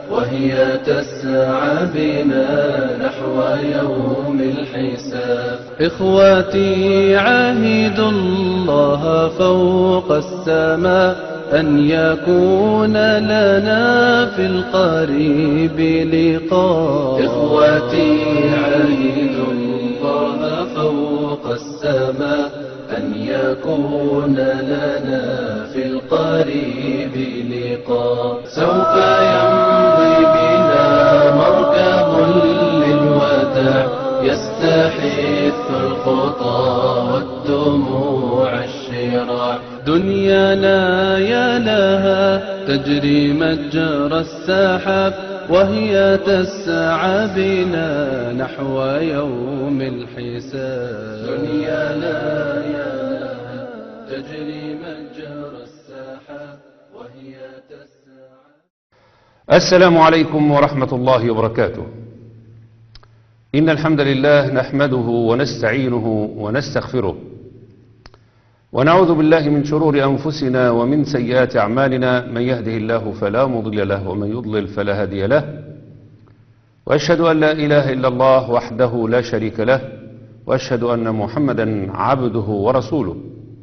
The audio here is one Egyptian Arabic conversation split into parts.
وهي تسعى بنا نحو يوم الحساب إخواتي عاهدوا الله فوق السماء أن يكون لنا في القريب لقاء إخوتي عاهدوا الله فوق السماء أن يكون لنا في القريب لقاء سوف يمضي بنا مركب للوداع يستحث الخطى والدموع الشراع دنيانا يا لها تجري مجرى السحاب وهي تسعى بنا نحو يوم الحساب دنيانا يا لها تجري مجرى السحاب وهي تسعى السلام عليكم ورحمة الله وبركاته إن الحمد لله نحمده ونستعينه ونستغفره ونعوذ بالله من شرور أنفسنا ومن سيئات أعمالنا من يهده الله فلا مضل له ومن يضلل فلا هادي له وأشهد أن لا إله إلا الله وحده لا شريك له وأشهد أن محمدا عبده ورسوله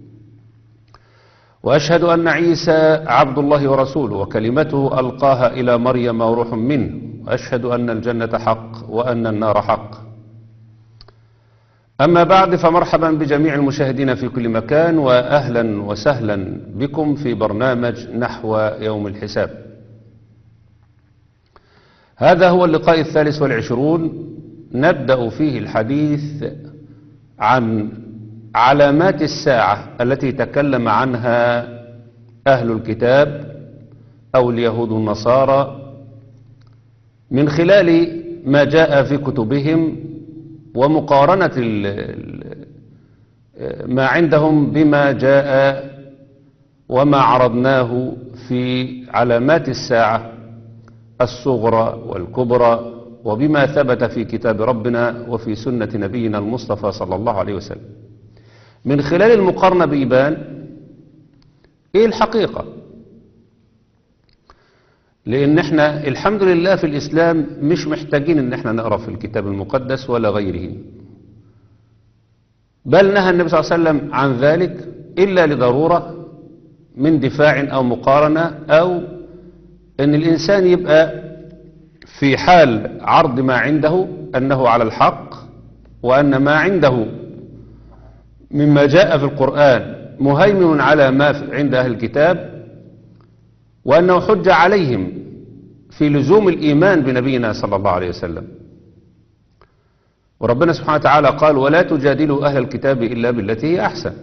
وأشهد أن عيسى عبد الله ورسوله وكلمته ألقاها إلى مريم وروح منه وأشهد أن الجنة حق وأن النار حق أما بعد فمرحبا بجميع المشاهدين في كل مكان وأهلا وسهلا بكم في برنامج نحو يوم الحساب هذا هو اللقاء الثالث والعشرون نبدأ فيه الحديث عن علامات الساعة التي تكلم عنها أهل الكتاب أو اليهود النصارى من خلال ما جاء في كتبهم ومقارنة ال- ال- ما عندهم بما جاء وما عرضناه في علامات الساعة الصغرى والكبرى وبما ثبت في كتاب ربنا وفي سنة نبينا المصطفى صلى الله عليه وسلم من خلال المقارنة بيبان ايه الحقيقة لان احنا الحمد لله في الاسلام مش محتاجين ان احنا نقرأ في الكتاب المقدس ولا غيره بل نهى النبي صلى الله عليه وسلم عن ذلك الا لضرورة من دفاع او مقارنة او ان الانسان يبقى في حال عرض ما عنده انه على الحق وان ما عنده مما جاء في القرآن مهيمن على ما في- عند أهل الكتاب وأنه حج عليهم في لزوم الإيمان بنبينا صلى الله عليه وسلم وربنا سبحانه وتعالى قال ولا تجادلوا أهل الكتاب إلا بالتي هي أحسن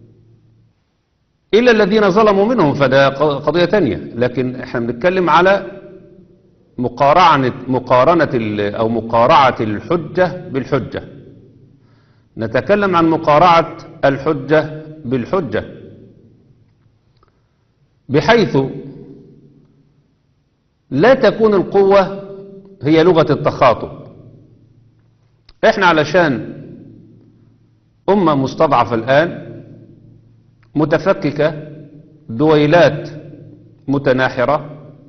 إلا الذين ظلموا منهم فده ق- قضية تانية لكن احنا بنتكلم على مقارنة مقارنة ال- أو مقارعة الحجة بالحجة نتكلم عن مقارعة الحجة بالحجة بحيث لا تكون القوة هي لغة التخاطب احنا علشان أمة مستضعفة الآن متفككة دويلات متناحرة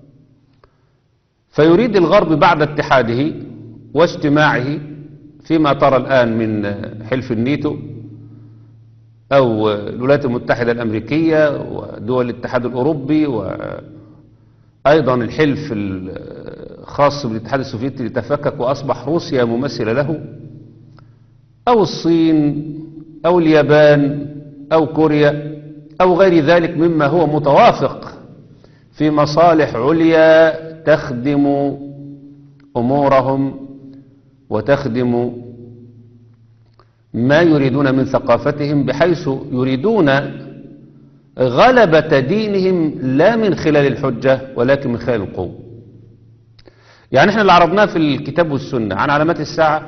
فيريد الغرب بعد اتحاده واجتماعه فيما ترى الآن من حلف النيتو أو الولايات المتحدة الأمريكية ودول الاتحاد الأوروبي وأيضا الحلف الخاص بالاتحاد السوفيتي اللي تفكك وأصبح روسيا ممثلة له أو الصين أو اليابان أو كوريا أو غير ذلك مما هو متوافق في مصالح عليا تخدم أمورهم وتخدم ما يريدون من ثقافتهم بحيث يريدون غلبة دينهم لا من خلال الحجة ولكن من خلال القوة يعني احنا اللي عرضناه في الكتاب والسنة عن علامات الساعة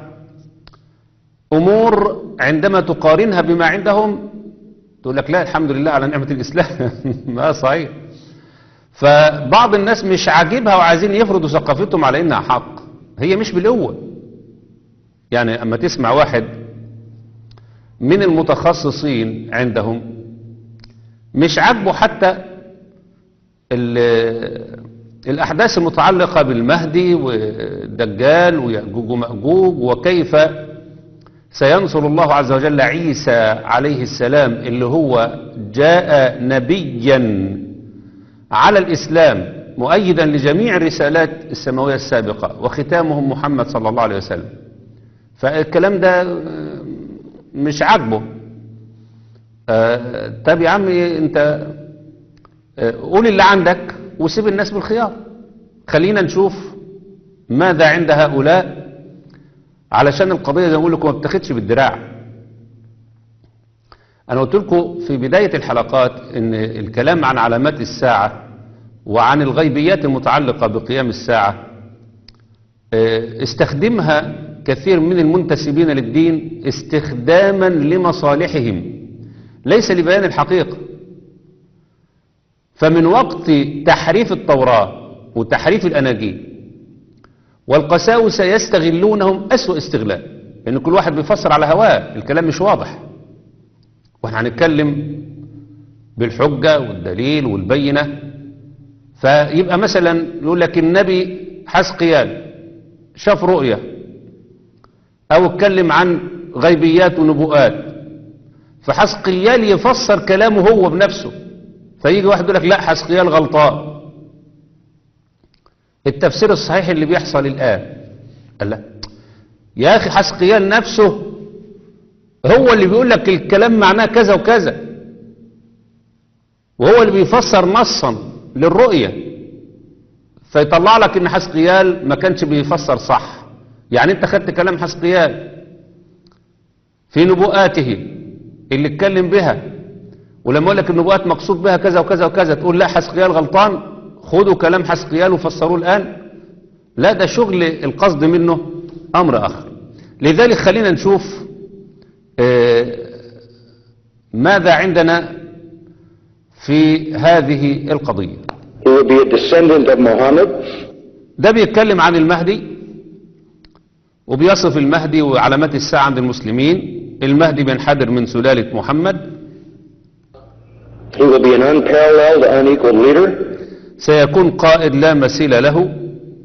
أمور عندما تقارنها بما عندهم تقول لك لا الحمد لله على نعمة الإسلام ما صحيح فبعض الناس مش عاجبها وعايزين يفرضوا ثقافتهم على إنها حق هي مش بالقوة يعني أما تسمع واحد من المتخصصين عندهم مش عاجبه حتى ال- الأحداث المتعلقة بالمهدي والدجال ويأجوج ومأجوج وكيف سينصر الله عز وجل عيسى عليه السلام اللي هو جاء نبيا على الإسلام مؤيدا لجميع الرسالات السماوية السابقة وختامهم محمد صلى الله عليه وسلم فالكلام ده آه، مش عاجبه آه، طب يا عمي انت آه، قول اللي عندك وسيب الناس بالخيار خلينا نشوف ماذا عند هؤلاء علشان القضية زي ما بقول لكم ما بتاخدش بالدراع أنا قلت لكم في بداية الحلقات إن الكلام عن علامات الساعة وعن الغيبيات المتعلقة بقيام الساعة آه، استخدمها كثير من المنتسبين للدين استخداما لمصالحهم ليس لبيان الحقيقة فمن وقت تحريف التوراة وتحريف الأناجيل والقساوسة يستغلونهم أسوأ استغلال لأن كل واحد بيفسر على هواه الكلام مش واضح واحنا هنتكلم بالحجة والدليل والبينة فيبقى مثلا يقول لك النبي حسقيال شاف رؤية أو اتكلم عن غيبيات ونبوءات فحسقيال يفسر كلامه هو بنفسه فيجي واحد يقول لك لا حسقيال غلطان التفسير الصحيح اللي بيحصل الآن قال لا يا أخي حسقيال نفسه هو اللي بيقول لك الكلام معناه كذا وكذا وهو اللي بيفسر نصا للرؤية فيطلع لك ان حسقيال ما كانش بيفسر صح يعني انت خدت كلام حسقيال في نبوءاته اللي اتكلم بها ولما يقول لك النبوءات مقصود بها كذا وكذا وكذا تقول لا حسقيال غلطان خدوا كلام حسقيال وفسروه الآن لا ده شغل القصد منه أمر آخر لذلك خلينا نشوف آه، ماذا عندنا في هذه القضية He will be a descendant of Muhammad. ده بيتكلم عن المهدي وبيصف المهدي وعلامات الساعة عند المسلمين المهدي بينحدر من سلالة محمد He will be an unparalleled, unequaled leader. سيكون قائد لا مثيل له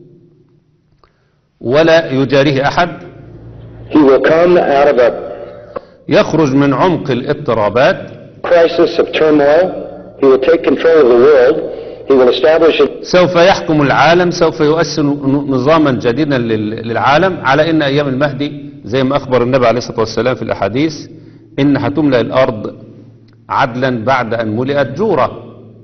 ولا يجاريه أحد He will come out of a يخرج من عمق الاضطرابات crisis of turmoil. He will take control of the world. He will establish a سوف يحكم العالم سوف يؤسس نظاما جديدا لل- للعالم على ان ايام المهدي زي ما اخبر النبي عليه الصلاه والسلام في الاحاديث ان هتملا الارض عدلا بعد ان ملئت جورا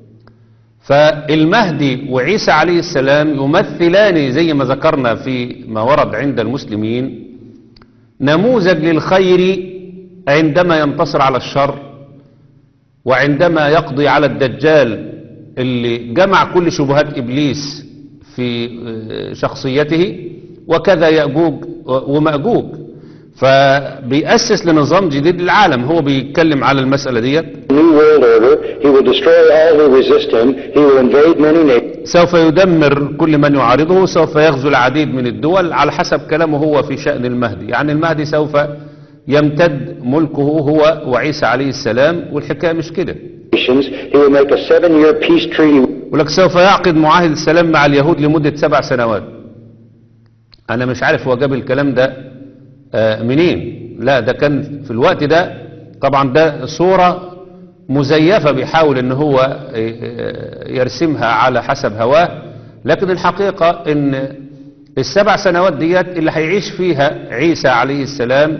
فالمهدي وعيسى عليه السلام يمثلان زي ما ذكرنا في ما ورد عند المسلمين نموذج للخير عندما ينتصر على الشر وعندما يقضي على الدجال اللي جمع كل شبهات إبليس في آه، شخصيته وكذا يأجوج ومأجوج فبيأسس لنظام جديد للعالم هو بيتكلم على المسألة ديت new world order. He will destroy all who resist him. He will invade many nations. سوف يدمر كل من يعارضه سوف يغزو العديد من الدول على حسب كلامه هو في شأن المهدي يعني المهدي سوف يمتد ملكه هو وعيسى عليه السلام والحكاية مش كده He will make a seven-year peace treaty ولك سوف يعقد معاهد السلام مع اليهود لمدة سبع سنوات أنا مش عارف هو جاب الكلام ده آه، منين لا ده كان في الوقت ده طبعا ده صورة مزيفة بيحاول ان هو آه، يرسمها على حسب هواه لكن الحقيقة ان السبع سنوات ديت اللي هيعيش فيها عيسى عليه السلام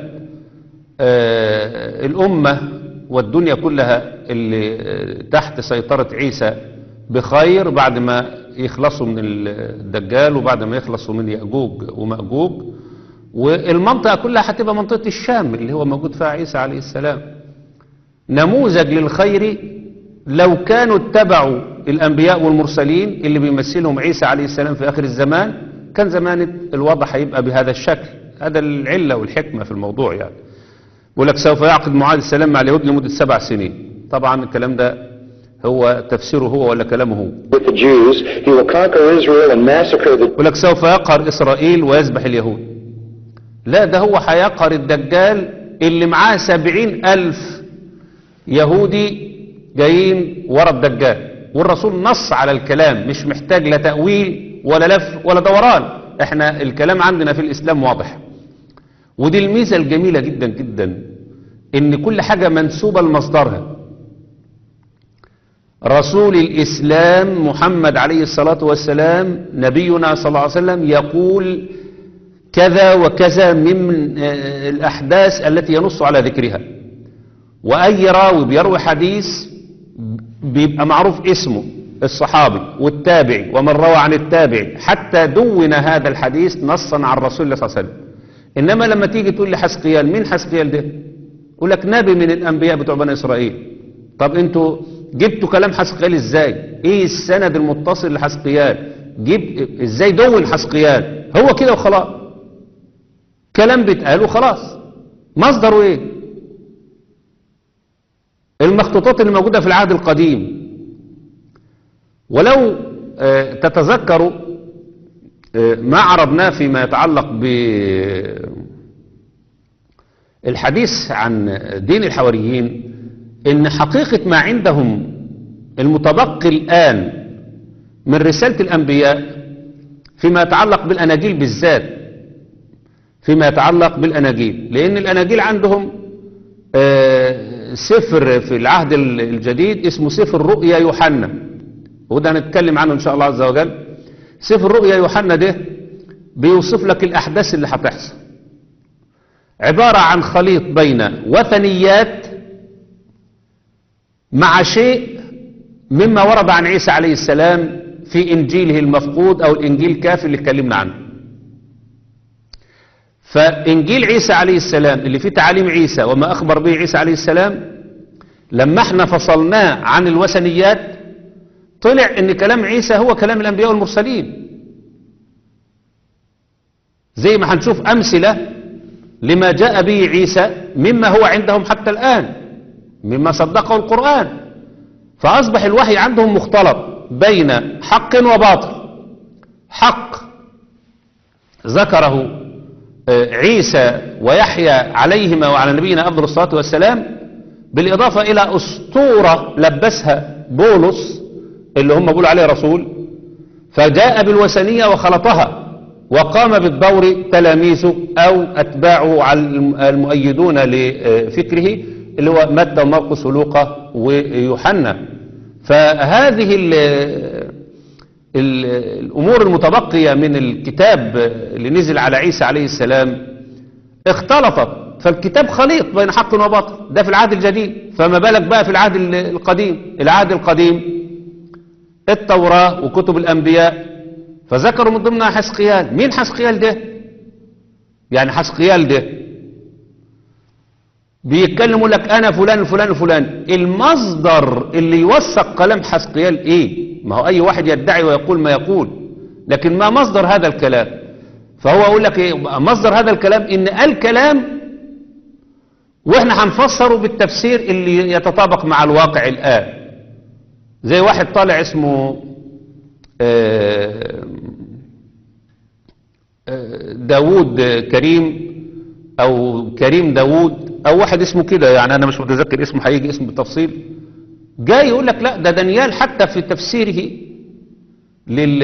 آه، الأمة والدنيا كلها اللي آه، تحت سيطرة عيسى بخير بعد ما يخلصوا من الدجال وبعد ما يخلصوا من يأجوج ومأجوج والمنطقة كلها هتبقى منطقة الشام اللي هو موجود فيها عيسى عليه السلام نموذج للخير لو كانوا اتبعوا الأنبياء والمرسلين اللي بيمثلهم عيسى عليه السلام في آخر الزمان كان زمان الوضع هيبقى بهذا الشكل هذا العلة والحكمة في الموضوع يعني بيقول لك سوف يعقد معاهد السلام مع اليهود لمدة سبع سنين طبعا الكلام ده هو تفسيره هو ولا كلامه هو with the Jews. He will conquer Israel and massacre the يقول لك سوف يقهر إسرائيل ويذبح اليهود لا ده هو هيقهر الدجال اللي معاه سبعين ألف يهودي جايين ورا الدجال والرسول نص على الكلام مش محتاج لا تأويل ولا لف ولا دوران احنا الكلام عندنا في الإسلام واضح ودي الميزة الجميلة جدا جدا ان كل حاجة منسوبة لمصدرها رسول الإسلام محمد عليه الصلاة والسلام نبينا صلى الله عليه وسلم يقول كذا وكذا من آه، الأحداث التي ينص على ذكرها وأي راوي بيروي حديث بيبقى معروف اسمه الصحابي والتابعي ومن روى عن التابعي حتى دون هذا الحديث نصا عن رسول الله صلى الله عليه وسلم إنما لما تيجي تقول لي حسقيال مين حسقيال ده يقول لك نبي من الأنبياء بتوع بني إسرائيل طب انتوا جبتوا كلام حسقيال ازاي ايه السند المتصل لحسقيال جيب ازاي دون حسقيال هو كده وخلاص كلام بيتقال وخلاص مصدره ايه المخطوطات اللي موجودة في العهد القديم ولو آه، تتذكروا آه، ما عرضناه فيما يتعلق بالحديث عن دين الحواريين ان حقيقة ما عندهم المتبقي الآن من رسالة الأنبياء فيما يتعلق بالأناجيل بالذات فيما يتعلق بالأناجيل لأن الأناجيل عندهم آه، سفر في العهد الجديد اسمه سفر رؤيا يوحنا وده هنتكلم عنه إن شاء الله عز وجل سفر رؤيا يوحنا ده بيوصف لك الأحداث اللي هتحصل عبارة عن خليط بين وثنيات مع شيء مما ورد عن عيسى عليه السلام في إنجيله المفقود أو الإنجيل الكافي اللي اتكلمنا عنه فإنجيل عيسى عليه السلام اللي فيه تعاليم عيسى وما أخبر به عيسى عليه السلام لما احنا فصلناه عن الوثنيات طلع ان كلام عيسى هو كلام الأنبياء والمرسلين زي ما هنشوف أمثلة لما جاء به عيسى مما هو عندهم حتى الآن مما صدقه القرآن فأصبح الوحي عندهم مختلط بين حق وباطل حق ذكره آه، عيسى ويحيى عليهما وعلى نبينا أفضل الصلاة والسلام بالإضافة إلى أسطورة لبسها بولس اللي هم بيقولوا عليه رسول فجاء بالوثنية وخلطها وقام بالدور تلاميذه أو أتباعه على المؤيدون لفكره اللي هو متى ومرقس ولوقا ويوحنا فهذه ال ال الأمور المتبقية من الكتاب اللي نزل على عيسى عليه السلام اختلطت فالكتاب خليط بين حق وباطل ده في العهد الجديد فما بالك بقى في العهد القديم العهد القديم التوراة وكتب الأنبياء فذكروا من ضمنها حسقيال مين حسقيال ده يعني حسقيال ده بيتكلموا لك انا فلان فلان فلان المصدر اللي يوثق كلام حسقيال ايه ما هو اي واحد يدعي ويقول ما يقول لكن ما مصدر هذا الكلام فهو يقول لك ايه مصدر هذا الكلام ان قال كلام واحنا هنفسره بالتفسير اللي يتطابق مع الواقع الان زي واحد طالع اسمه آه، آه، داوود كريم او كريم داوود او واحد اسمه كده يعني انا مش متذكر اسمه هيجي اسمه بالتفصيل جاي يقول لك لا ده دانيال حتى في تفسيره لل...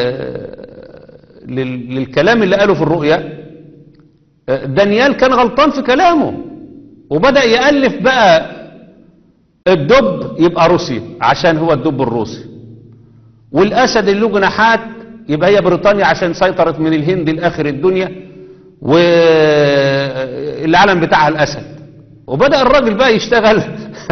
لل... للكلام اللي قاله في الرؤيا آه، دانيال كان غلطان في كلامه وبدأ يألف بقى الدب يبقى روسيا عشان هو الدب الروسي والأسد اللي له جناحات يبقى هي بريطانيا عشان سيطرت من الهند لآخر الدنيا والعلم بتاعها الأسد وبدأ الراجل بقى يشتغل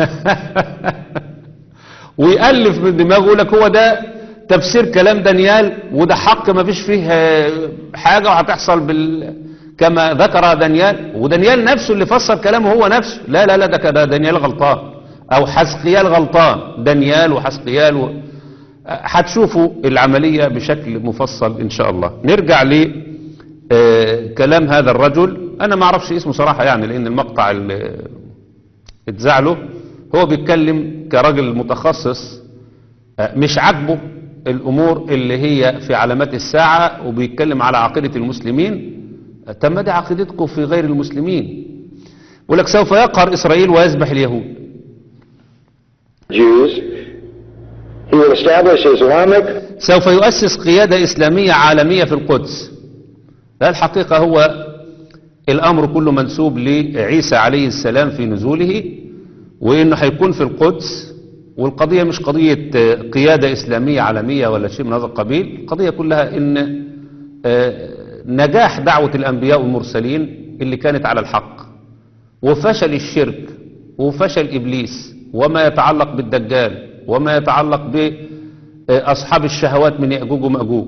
ويألف من دماغه يقول لك هو ده تفسير كلام دانيال وده حق ما فيش فيه حاجة وهتحصل بال كما ذكر دانيال ودانيال نفسه اللي فسر كلامه هو نفسه لا لا لا ده كده دانيال غلطان او حسقيال غلطان دانيال وحسقيال و... هتشوفوا العملية بشكل مفصل ان شاء الله نرجع ل آه، كلام هذا الرجل انا ما اعرفش اسمه صراحة يعني لان المقطع اللي اتذاع له هو بيتكلم كراجل متخصص آه، مش عاجبه الامور اللي هي في علامات الساعة وبيتكلم على عقيدة المسلمين آه، طب ما دي عقيدتكم في غير المسلمين يقول لك سوف يقهر اسرائيل ويذبح اليهود Jews He will establish Islamic سوف يؤسس قيادة إسلامية عالمية في القدس لا الحقيقة هو الأمر كله منسوب لعيسى عليه السلام في نزوله وإنه هيكون في القدس والقضية مش قضية آه، قيادة إسلامية عالمية ولا شيء من هذا القبيل القضية كلها إن آه، نجاح دعوة الأنبياء والمرسلين اللي كانت على الحق وفشل الشرك وفشل إبليس وما يتعلق بالدجال وما يتعلق بأصحاب الشهوات من يأجوج ومأجوج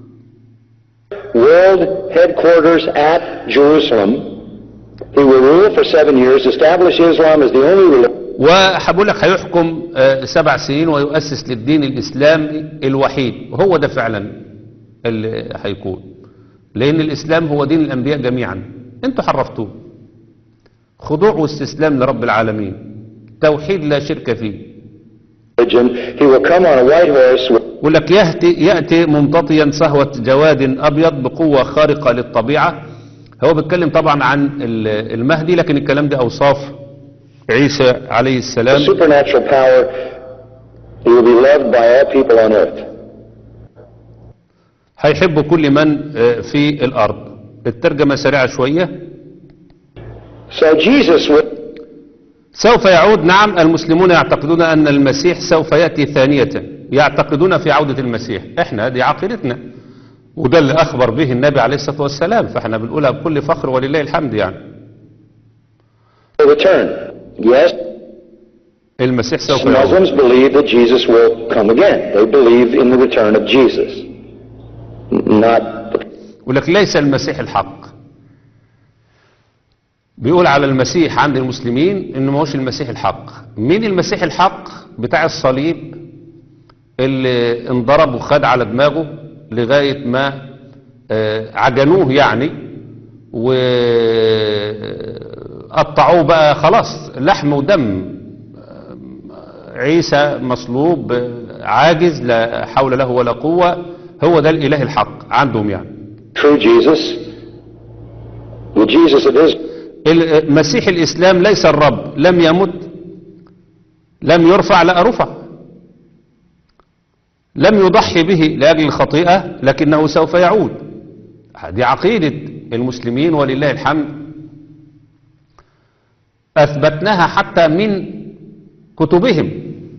world headquarters at Jerusalem. He will rule for seven years, establish Islam as the only religion. وهقول لك هيحكم آه، سبع سنين ويؤسس للدين الإسلامي الوحيد وهو ده فعلا اللي هيكون لأن الإسلام هو دين الأنبياء جميعا انتوا حرفتوه خضوع واستسلام لرب العالمين توحيد لا شرك فيه He will come on a white horse with يقول لك يأتي, يأتي ممتطيا صهوة جواد أبيض بقوة خارقة للطبيعة هو بيتكلم طبعا عن ال- المهدي لكن الكلام ده أوصاف عيسى عليه السلام supernatural power. He will be loved by all people on earth. هيحب كل من آه، في الأرض الترجمة سريعة شوية So Jesus will سوف يعود نعم المسلمون يعتقدون أن المسيح سوف يأتي ثانية يعتقدون في عودة المسيح احنا هذه عقيدتنا وده اللي أخبر به النبي عليه الصلاة والسلام فاحنا بنقولها بكل فخر ولله الحمد يعني return. Yes, المسيح سوف يعود Muslims believe that Jesus will come again. They believe in the return of Jesus. N- Not يقول لك ليس المسيح الحق بيقول على المسيح عند المسلمين انه ما هوش المسيح الحق مين المسيح الحق بتاع الصليب اللي انضرب وخد على دماغه لغاية ما آه، عجنوه يعني وقطعوه بقى خلاص لحم ودم آه، عيسى مصلوب آه، عاجز لا حول له ولا قوة هو ده الإله الحق عندهم يعني true Jesus. The Jesus of Israel. المسيح الإسلام ليس الرب لم يمت لم يرفع لا رفع لم يضحي به لأجل الخطيئة لكنه سوف يعود هذه عقيدة المسلمين ولله الحمد أثبتناها حتى من كتبهم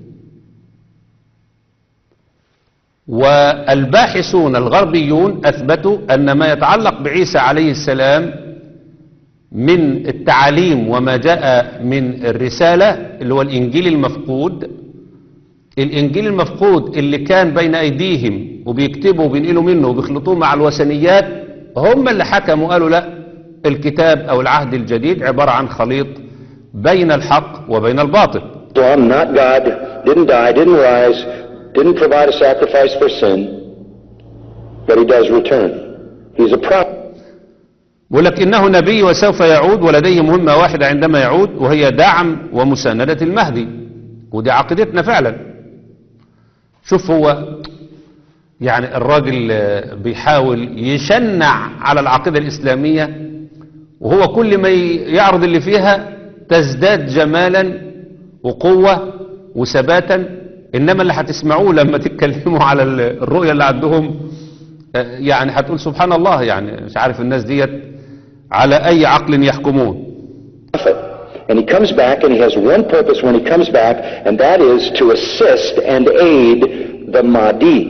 والباحثون الغربيون أثبتوا أن ما يتعلق بعيسى عليه السلام من التعاليم وما جاء من الرسالة اللي هو الإنجيل المفقود الإنجيل المفقود اللي كان بين أيديهم وبيكتبوا وبينقلوا منه وبيخلطوه مع الوثنيات هم اللي حكموا قالوا لا الكتاب أو العهد الجديد عبارة عن خليط بين الحق وبين الباطل Islam, not God, didn't die, didn't rise, didn't provide a sacrifice for sin, but he does return. He's a prophet. بيقول لك إنه نبي وسوف يعود ولديه مهمة واحدة عندما يعود وهي دعم ومساندة المهدي ودي عقيدتنا فعلا شوف هو يعني الراجل آه، بيحاول يشنع على العقيدة الإسلامية وهو كل ما ي- يعرض اللي فيها تزداد جمالا وقوة وثباتا إنما اللي هتسمعوه لما تتكلموا على ال- الرؤية اللي عندهم آه، يعني هتقول سبحان الله يعني مش عارف الناس ديت على أي عقل يحكمون And he comes back and he has one purpose when he comes back, and that is to assist and aid the Mahdi.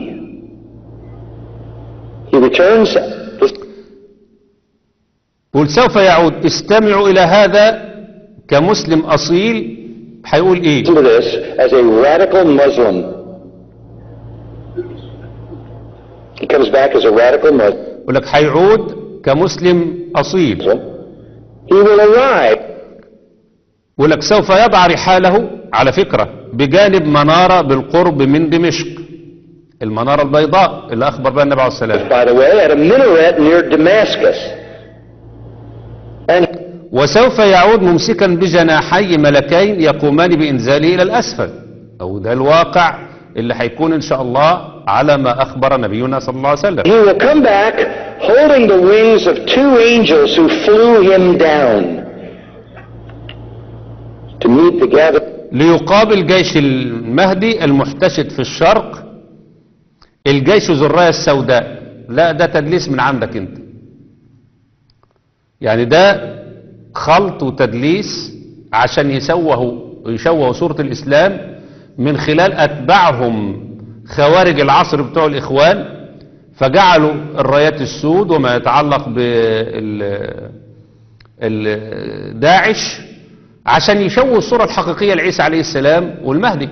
He returns يقول سوف يعود استمعوا إلى هذا كمسلم أصيل هيقول إيه to this as a radical Muslim. He comes back as a radical Muslim. يقول لك هيعود كمسلم أصيل He will arrive يقول لك سوف يضع رحاله على فكرة بجانب منارة بالقرب من دمشق المنارة البيضاء اللي أخبر بها النبي عليه الصلاة والسلام by the way, at a minaret near Damascus. And وسوف يعود ممسكا بجناحي ملكين يقومان بإنزاله إلى الأسفل أو ده الواقع اللي هيكون إن شاء الله على ما أخبر نبينا صلى الله عليه وسلم he will come back holding the wings of two angels who flew him down to meet the gathered. ليقابل جيش المهدي المحتشد في الشرق الجيش ذو الراية السوداء لا ده تدليس من عندك انت يعني ده خلط وتدليس عشان يسوه يشوه صورة الإسلام من خلال أتباعهم خوارج العصر بتوع الإخوان فجعلوا الرايات السود وما يتعلق بالداعش عشان يشوه الصورة الحقيقية لعيسى عليه السلام والمهدي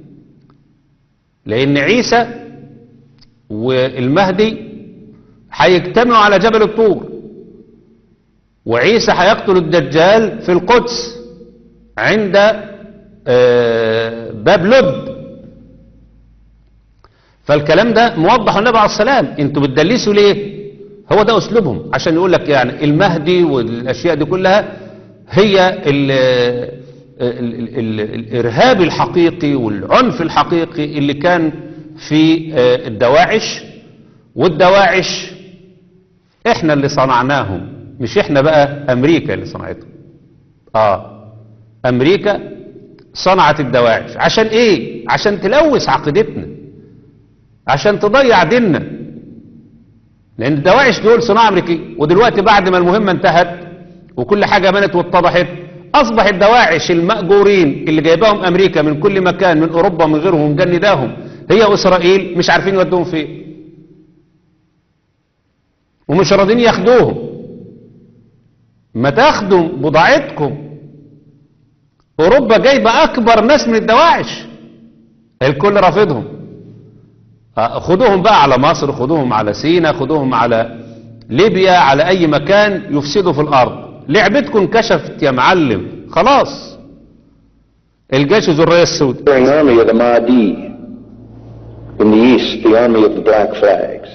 لأن عيسى والمهدي هيجتمعوا على جبل الطور وعيسى هيقتل الدجال في القدس عند آه، باب لد فالكلام ده موضح النبي عليه السلام انتوا بتدلسوا ليه هو ده اسلوبهم عشان يقول لك يعني المهدي والاشياء دي كلها هي ال ال ال ال الارهاب الحقيقي والعنف الحقيقي اللي كان في آه، الدواعش والدواعش احنا اللي صنعناهم مش احنا بقى امريكا اللي صنعتهم اه امريكا صنعت الدواعش عشان ايه عشان تلوث عقيدتنا عشان تضيع ديننا لان الدواعش دول صناعه امريكيه ودلوقتي بعد ما المهمه انتهت وكل حاجه بنت واتضحت اصبح الدواعش المأجورين اللي جايباهم امريكا من كل مكان من اوروبا من غيرهم ومجنداهم هي اسرائيل مش عارفين يودوهم فين ومش راضيين ياخدوهم ما تاخدوا بضاعتكم اوروبا جايبه اكبر ناس من الدواعش الكل رافضهم آه، خدوهم بقى على مصر خدوهم على سينا خدوهم على ليبيا على اي مكان يفسدوا في الارض لعبتكم انكشفت يا معلم خلاص الجيش ذو الرايه السود Conquering army of the Mahdi. In the east, the army of the black flags.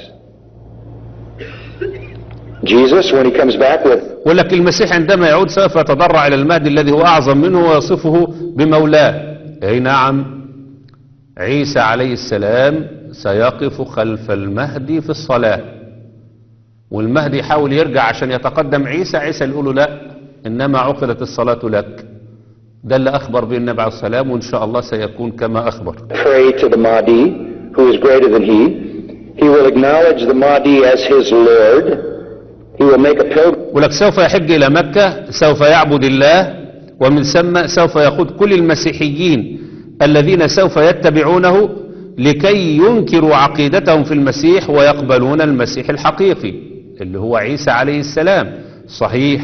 Jesus, when he comes back with يقول لك المسيح عندما يعود سوف يتضرع إلى المهدي الذي هو أعظم منه ويصفه بمولاه أي نعم عيسى عليه السلام سيقف خلف المهدي في الصلاة والمهدي يحاول يرجع عشان يتقدم عيسى عيسى يقول له لا إنما عقدت الصلاة لك ده اللي أخبر به النبي عليه السلام وإن شاء الله سيكون كما أخبر pray to the Mahdi, who is greater than he. He will acknowledge the Mahdi as his Lord. He will make a pilgrimage يقول لك سوف يحج إلى مكة سوف يعبد الله ومن ثم سوف يقود كل المسيحيين الذين سوف يتبعونه لكي ينكروا عقيدتهم في المسيح ويقبلون المسيح الحقيقي اللي هو عيسى عليه السلام صحيح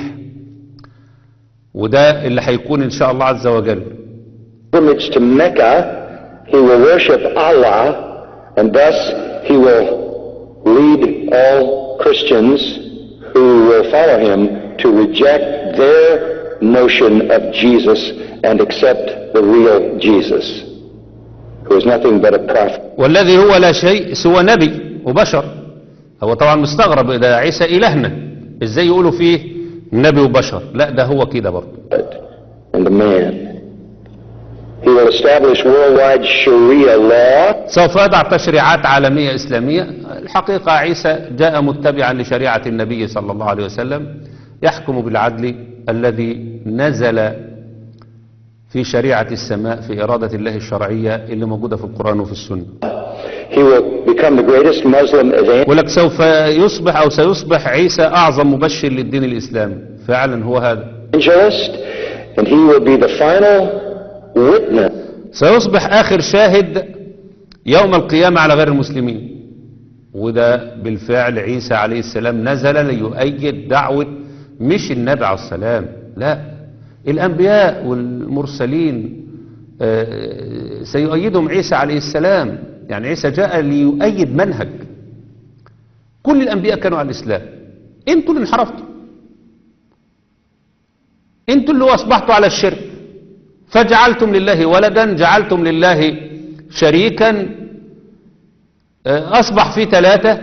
وده اللي هيكون إن شاء الله عز وجل to Mecca. He will worship Allah, and thus he will lead all Christians who will follow him to reject their notion of Jesus and accept the real Jesus, who is nothing but a prophet. والذي هو لا شيء سوى نبي وبشر هو طبعا مستغرب ده عيسى إلهنا ازاي يقولوا فيه نبي وبشر لا ده هو كده برضه and a man. He will establish worldwide Sharia law سوف يضع تشريعات عالمية إسلامية الحقيقة عيسى جاء متبعا لشريعة النبي صلى الله عليه وسلم يحكم بالعدل الذي نزل في شريعة السماء في إرادة الله الشرعية اللي موجودة في القرآن وفي السنة He will become the greatest Muslim evangelist ولك سوف يصبح أو سيصبح عيسى أعظم مبشر للدين الإسلامي فعلا هو هذا and he will be the final witness سيصبح آخر شاهد يوم القيامة على غير المسلمين وده بالفعل عيسى عليه السلام نزل ليؤيد دعوة مش النبي عليه السلام لا الأنبياء والمرسلين آه، سيؤيدهم عيسى عليه السلام يعني عيسى جاء ليؤيد منهج كل الأنبياء كانوا على الإسلام انتوا اللي انحرفتوا انتوا اللي أصبحتوا على الشرك فجعلتم لله ولدا جعلتم لله شريكا آه، أصبح في ثلاثة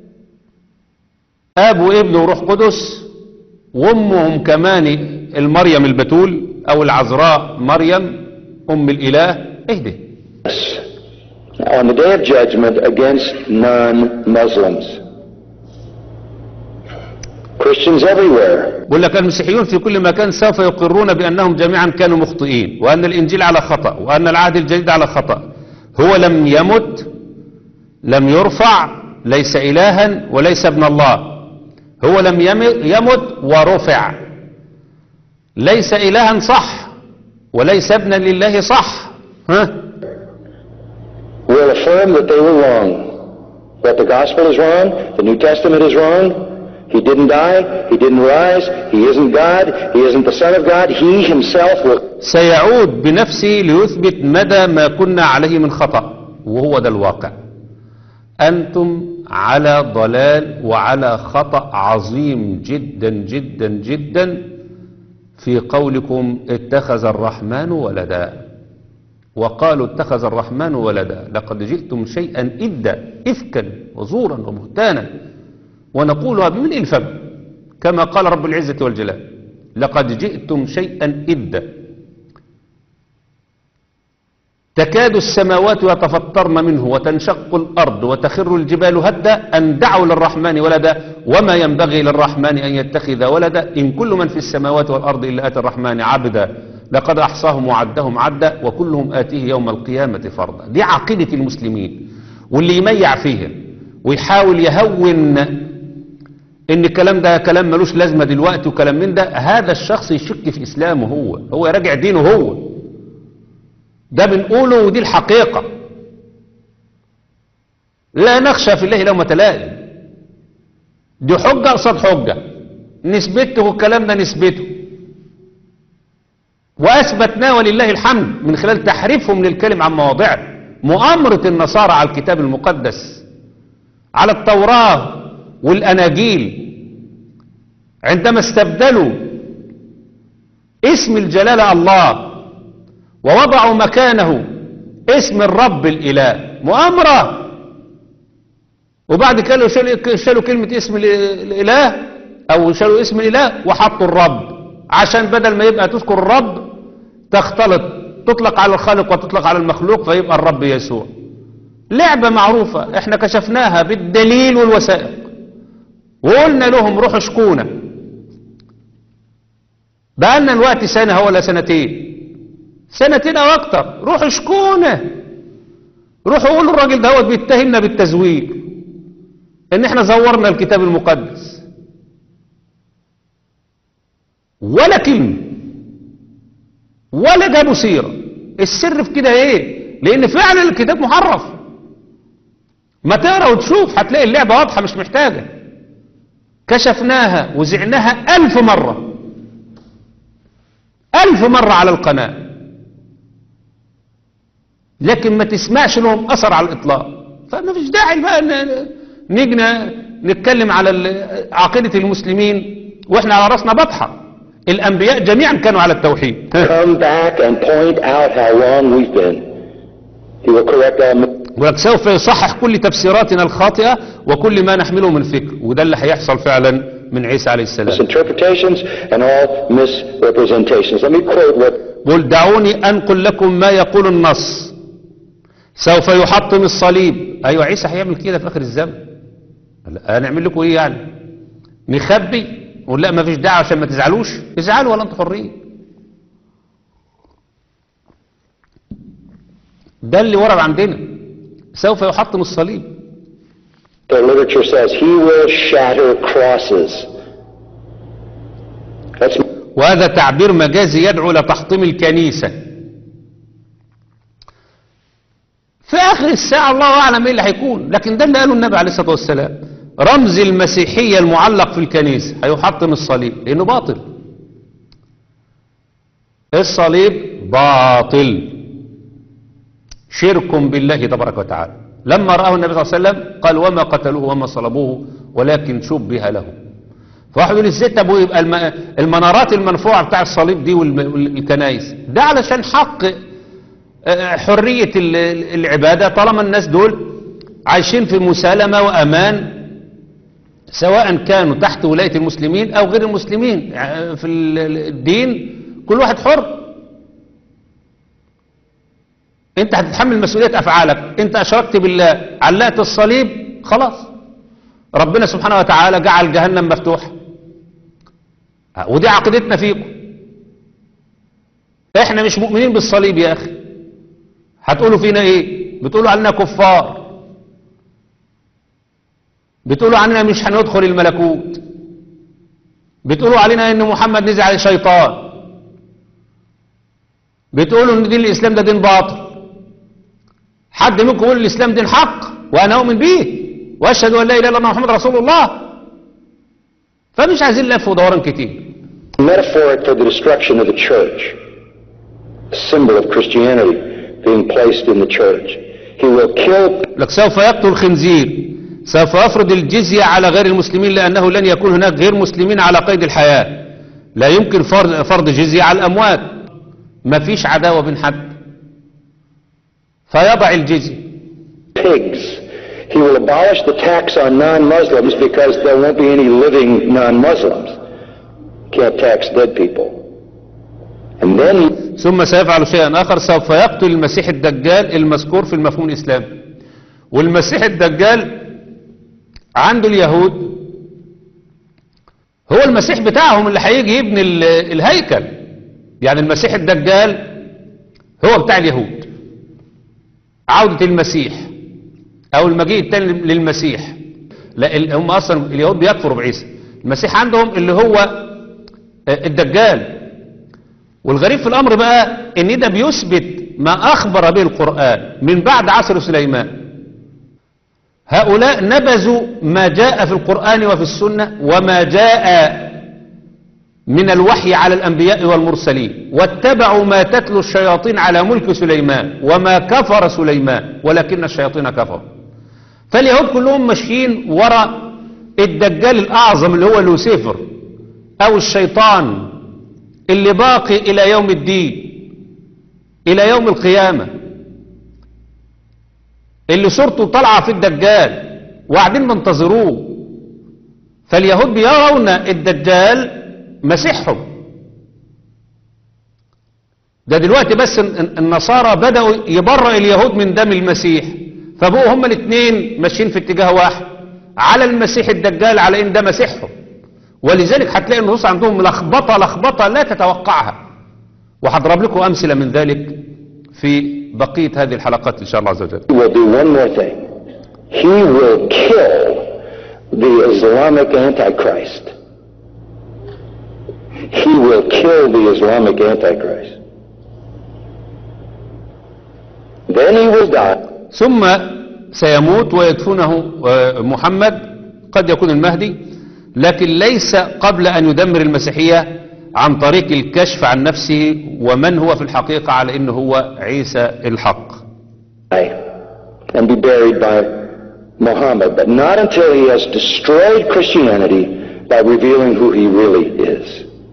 أب وابن وروح قدس وأمهم كمان المريم البتول أو العذراء مريم أم الإله اهدي on the day of judgment against non-Muslims. Christians everywhere. بيقول لك المسيحيون في كل مكان سوف يقرون بأنهم جميعا كانوا مخطئين وأن الإنجيل على خطأ وأن العهد الجديد على خطأ هو لم يمت لم يرفع ليس إلها وليس ابن الله هو لم يم- يمت ورفع ليس إلها صح وليس ابنا لله صح ها will affirm that they were wrong. That the gospel is wrong, the New Testament is wrong. He didn't die, he didn't rise, he isn't God, he isn't the Son of God. He himself will سيعود بنفسه ليثبت مدى ما كنا عليه من خطأ وهو ده الواقع أنتم على ضلال وعلى خطأ عظيم جدا جدا جدا في قولكم اتخذ الرحمن ولدا وقالوا اتخذ الرحمن ولدا لقد جئتم شيئا إدا إفكا وزورا وبهتانا ونقولها بملء الفم كما قال رب العزة والجلال لقد جئتم شيئا إدا تكاد السماوات يتفطرن منه وتنشق الأرض وتخر الجبال هدا أن دعوا للرحمن ولدا وما ينبغي للرحمن أن يتخذ ولدا إن كل من في السماوات والأرض إلا أتى الرحمن عبدا لقد أحصاهم وعدهم عدا وكلهم آتيه يوم القيامة فردا دي عقيدة المسلمين واللي يميع فيها ويحاول يهون ان الكلام ده كلام ملوش لازمة دلوقتي وكلام من ده هذا الشخص يشك في اسلامه هو هو يراجع دينه هو ده بنقوله ودي الحقيقة لا نخشى في الله لومة لائم دي حجة قصاد حجة نسبته الكلام ده نسبته وأثبتناه ولله الحمد من خلال تحريفهم للكلم عن مواضعه مؤامرة النصارى على الكتاب المقدس على التوراة والأناجيل عندما استبدلوا اسم الجلالة الله ووضعوا مكانه اسم الرب الإله مؤامرة وبعد كده شالوا شالوا كلمة اسم ال- الإله أو شالوا اسم الإله وحطوا الرب عشان بدل ما يبقى تذكر الرب تختلط تطلق على الخالق وتطلق على المخلوق فيبقى الرب يسوع لعبة معروفة احنا كشفناها بالدليل والوثائق وقلنا لهم روحوا اشكونا بقالنا الوقت سنة ولا سنتين سنتين او اكتر روحوا اشكونا روحوا قولوا الراجل ده هو بيتهمنا بالتزوير ان احنا زورنا الكتاب المقدس ولا كلمة ولا جابوا سيرة السر في كده ايه لان فعلا الكتاب محرف ما تقرا وتشوف هتلاقي اللعبة واضحة مش محتاجة كشفناها وزعناها ألف مرة ألف مرة على القناة لكن ما تسمعش لهم أثر على الإطلاق فما فيش داعي بقى ن- نجنا نتكلم على ال- عقيدة المسلمين وإحنا على رأسنا بطحة الأنبياء جميعا كانوا على التوحيد come back and point out how wrong we've been. He will correct all ولك سوف يصحح كل تفسيراتنا الخاطئة وكل ما نحمله من فكر وده اللي هيحصل فعلا من عيسى عليه السلام misinterpretations and all misrepresentations. Let me quote what قل دعوني أنقل لكم ما يقول النص سوف يحطم الصليب أيوة عيسى هيعمل كده في آخر الزمن لا، هنعمل لكم إيه يعني نخبي نقول لا ما فيش داعي عشان ما تزعلوش ازعلوا ولا انتوا حرين ده اللي ورد عندنا سوف يحطم الصليب the literature says. He will shatter crosses. That's وهذا تعبير مجازي يدعو إلى تحطيم الكنيسة في آخر الساعة الله أعلم إيه اللي هيكون لكن ده اللي قاله النبي عليه الصلاة والسلام رمز المسيحية المعلق في الكنيسة هيحطم الصليب لأنه باطل الصليب باطل شرك بالله تبارك وتعالى لما رآه النبي صلى الله عليه وسلم قال وما قتلوه وما صلبوه ولكن شبه له فواحد يقول ازاي طب ويبقى الم- المنارات المرفوعه بتاع الصليب دي والم- والكنايس ده علشان حق آه، حريه ال- ال- العباده طالما الناس دول عايشين في مسالمه وامان سواء كانوا تحت ولايه المسلمين او غير المسلمين آه، في ال- ال- الدين كل واحد حر انت هتتحمل مسؤوليه افعالك انت اشركت بالله علقت الصليب خلاص ربنا سبحانه وتعالى جعل جهنم مفتوحه ودي عقيدتنا فيكم احنا مش مؤمنين بالصليب يا اخي هتقولوا فينا ايه بتقولوا علينا كفار بتقولوا علينا مش هندخل الملكوت بتقولوا علينا ان محمد نزل عليه شيطان بتقولوا ان دين الاسلام ده دين باطل حد منكم يقول الاسلام دين حق وانا اؤمن به واشهد ان لا اله الا الله محمد رسول الله فمش عايزين لف ودوران كتير metaphoric for the destruction of the church, a symbol of Christianity being placed in the church. He will kill لك سوف يقتل الخنزير سوف يفرض الجزية على غير المسلمين لأنه لن يكون هناك غير مسلمين على قيد الحياة لا يمكن فرض, فرض جزية على الأموات ما فيش عداوة بين حد فيضع الجزية pigs. He will abolish the tax on non-Muslims because there won't be any living non-Muslims. Can't tax dead people. And then ثم سيفعل شيئا آخر سوف يقتل المسيح الدجال المذكور في المفهوم الإسلامي والمسيح الدجال عنده اليهود هو المسيح بتاعهم اللي هيجي يبني ال- الهيكل يعني المسيح الدجال هو بتاع اليهود عودة المسيح أو المجيء التاني للمسيح لا ال- هم أصلا اليهود بيكفروا بعيسى المسيح عندهم اللي هو آه، الدجال والغريب في الأمر بقى إن ده بيثبت ما أخبر به القرآن من بعد عصر سليمان هؤلاء نبذوا ما جاء في القرآن وفي السنة وما جاء من الوحي على الأنبياء والمرسلين واتبعوا ما تتلو الشياطين على ملك سليمان وما كفر سليمان ولكن الشياطين كفروا فاليهود كلهم ماشيين وراء الدجال الأعظم اللي هو لوسيفر أو الشيطان اللي باقي إلى يوم الدين إلى يوم القيامة اللي صورته طالعة في الدجال وقاعدين بينتظروه فاليهود بيرون الدجال مسيحهم ده دلوقتي بس ال- ال- النصارى بدأوا يبرئ اليهود من دم المسيح فبقوا هما الاثنين ماشيين في اتجاه واحد على المسيح الدجال على ان ده مسيحهم ولذلك هتلاقي النصوص عندهم لخبطه لخبطه لا تتوقعها وهضرب لكم امثله من ذلك في بقيه هذه الحلقات ان شاء الله عز وجل he will do one more thing. He will kill the Islamic Antichrist. He will kill the Islamic Antichrist. Then he will die. ثم سيموت ويدفنه آه، محمد قد يكون المهدي لكن ليس قبل أن يدمر المسيحية عن طريق الكشف عن نفسه ومن هو في الحقيقة على أنه هو عيسى الحق die and be buried by Muhammad, but not until he has destroyed Christianity by revealing who he really is.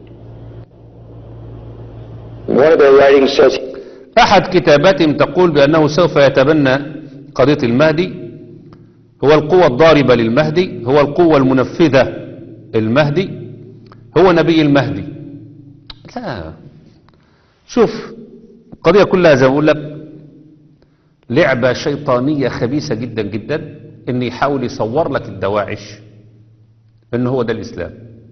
One of their writings says أحد كتاباتهم تقول بأنه سوف يتبنى قضية المهدي هو القوة الضاربة للمهدي هو القوة المنفذة المهدي هو نبي المهدي لا شوف القضية كلها زي ما أقول لك لعبة شيطانية خبيثة جدا جدا ان يحاول يصور لك الدواعش ان هو ده الاسلام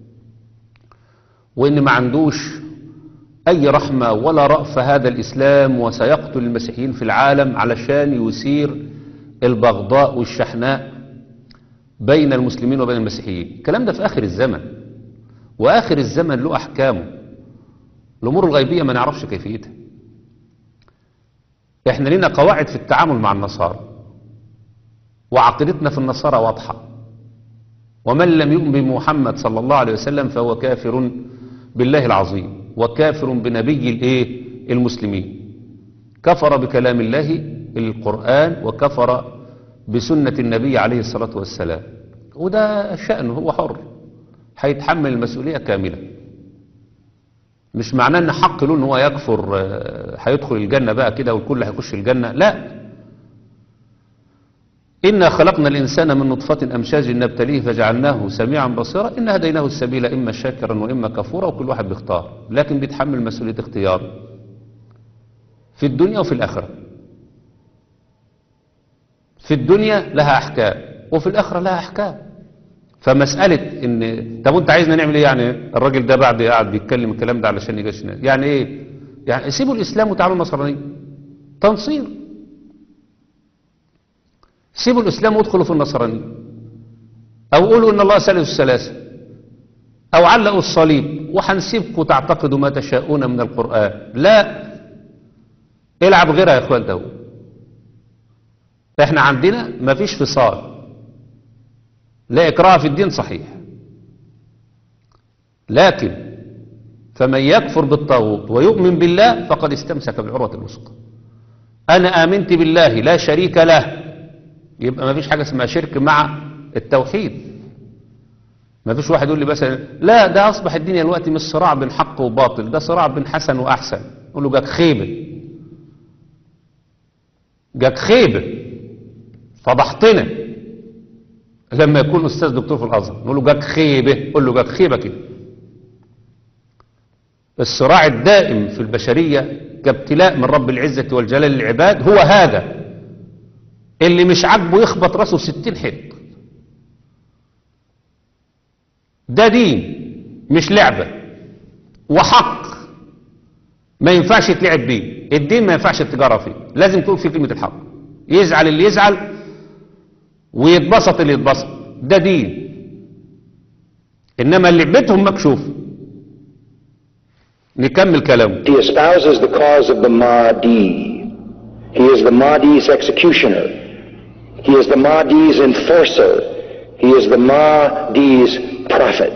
وان ما عندوش اي رحمة ولا رأفة هذا الاسلام وسيقتل المسيحيين في العالم علشان يثير البغضاء والشحناء بين المسلمين وبين المسيحيين الكلام ده في اخر الزمن واخر الزمن له احكامه الامور الغيبية ما نعرفش كيفيتها احنا لنا قواعد في التعامل مع النصارى وعقيدتنا في النصارى واضحة ومن لم يؤمن بمحمد صلى الله عليه وسلم فهو كافر بالله العظيم وكافر بنبي الايه المسلمين كفر بكلام الله القرآن وكفر بسنة النبي عليه الصلاة والسلام وده شأنه هو حر هيتحمل المسؤولية كاملة مش معناه ان حق له ان هو يكفر آه، هيدخل الجنة بقى كده والكل هيخش الجنة لا إنا خلقنا الإنسان من نطفة أمشاج نبتليه فجعلناه سميعا بصيرا إن هديناه السبيل إما شاكرا وإما كفورا وكل واحد بيختار لكن بيتحمل مسؤولية اختياره في الدنيا وفي الآخرة في الدنيا لها أحكام وفي الآخرة لها أحكام فمسألة ان طب انت عايزنا نعمل ايه يعني الراجل ده بعد قاعد بيتكلم الكلام ده علشان يجيش يعني ايه يعني سيبوا الاسلام وتعالوا النصرانية تنصير سيبوا الاسلام وادخلوا في النصرانية او قولوا ان الله ثالث الثلاثة او علقوا الصليب وهنسيبكم تعتقدوا ما تشاءون من القرآن لا العب غيرها يا اخوان ده احنا عندنا مفيش فصال لا إكراه في الدين صحيح لكن فمن يكفر بالطاغوت ويؤمن بالله فقد استمسك بالعروة الوثقى أنا آمنت بالله لا شريك له يبقى ما فيش حاجة اسمها شرك مع التوحيد ما فيش واحد يقول لي مثلا لا ده أصبح الدنيا الوقت مش صراع بين حق وباطل ده صراع بين حسن وأحسن يقول له جاك خيبة جاك خيبة فضحتنا لما يكون أستاذ دكتور في الأزهر نقول له جاك خيبة قول له جاك خيبة كده الصراع الدائم في البشرية كابتلاء من رب العزة والجلال للعباد هو هذا اللي مش عاجبه يخبط راسه في ستين حت ده دين مش لعبة وحق ما ينفعش يتلعب بيه الدين ما ينفعش التجارة فيه لازم تقول فيه كلمة الحق يزعل اللي يزعل ويتبسط اللي يتبسط ده دين انما لعبتهم مكشوف نكمل كلامه He espouses the cause of the Mahdi. He is the Mahdi's executioner. He is the Mahdi's enforcer. He is the Mahdi's prophet.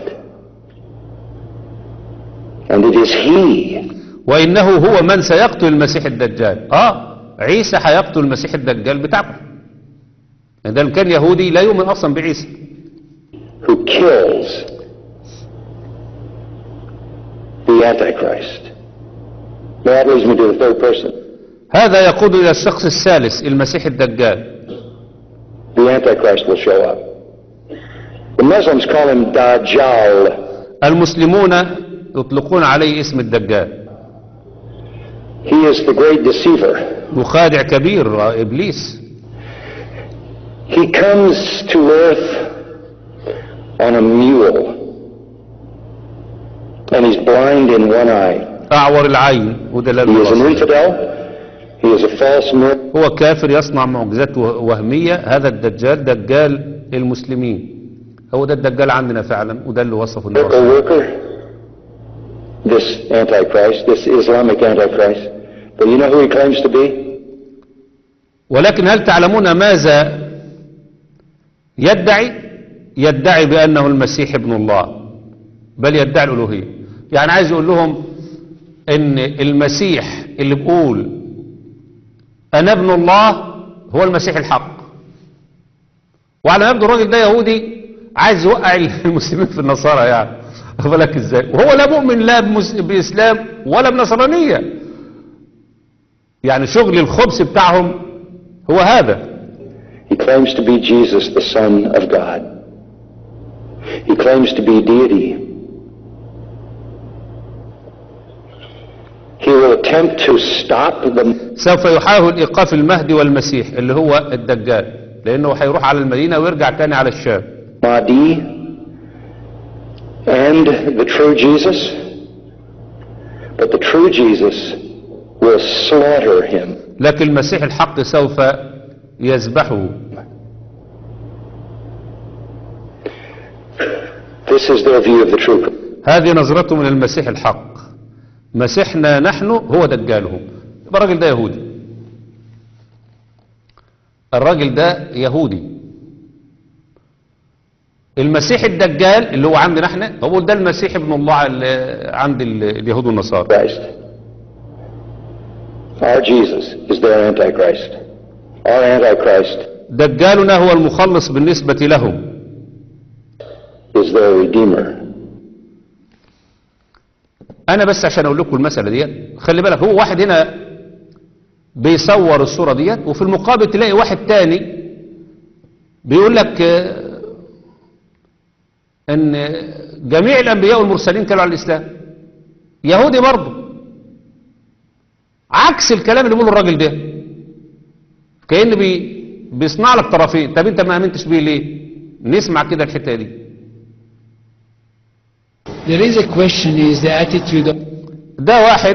And it is he وانه هو من سيقتل المسيح الدجال اه عيسى هيقتل المسيح الدجال بتاعكم ده إن كان يهودي لا يؤمن اصلا بعيسى who kills the Antichrist. Now that leads me to the third person. هذا يقود الى الشخص الثالث المسيح الدجال The Antichrist will show up. The Muslims call him Dajjal. المسلمون يطلقون عليه اسم الدجال He is the great deceiver. مخادع كبير ابليس He comes to earth on a mule. And he's blind in one eye. اعور العين ودلال He is an البصر infidel. He is a false miracle. هو كافر يصنع معجزات وهمية هذا الدجال دجال المسلمين هو ده الدجال عندنا فعلا وده اللي وصفه النبي صلى الله عليه وسلم. worker. This Antichrist, this Islamic Antichrist. But you know who he claims to be? ولكن هل تعلمون ماذا يدعي يدعي بأنه المسيح ابن الله بل يدعي الألوهية يعني عايز يقول لهم ان المسيح اللي بيقول انا ابن الله هو المسيح الحق وعلى ما يبدو الراجل ده يهودي عايز يوقع المسلمين في النصارى يعني واخد بالك ازاي وهو لا مؤمن لا بمس- باسلام ولا بنصرانيه يعني شغل الخبز بتاعهم هو هذا He claims to be Jesus, the Son of God. He claims to be deity. He will attempt to stop the سوف يحاول ايقاف المهدي والمسيح اللي هو الدجال لانه هيروح على المدينه ويرجع تاني على الشام Mahdi and the true Jesus. But the true Jesus will slaughter him. لكن المسيح الحق سوف يذبحه This is their view of the true هذه نظرته من المسيح الحق مسيحنا نحن هو دجالهم يبقى الراجل ده يهودي الراجل ده يهودي المسيح الدجال اللي هو عندنا احنا هو ده المسيح ابن الله اللي عند ال- اليهود والنصارى Christ. Our Jesus is their Antichrist. Our Antichrist دجالنا هو المخلص بالنسبة لهم is their Redeemer. انا بس عشان اقول لكم المسألة ديت خلي بالك هو واحد هنا بيصور الصورة ديت وفي المقابل تلاقي واحد تاني بيقول لك آه، ان جميع الانبياء والمرسلين كانوا على الاسلام يهودي برضه عكس الكلام اللي بيقوله الراجل ده كأن بي بيصنع لك طرفين طب انت ما امنتش بيه ليه نسمع كده الحته دي There is a question is the attitude of ده واحد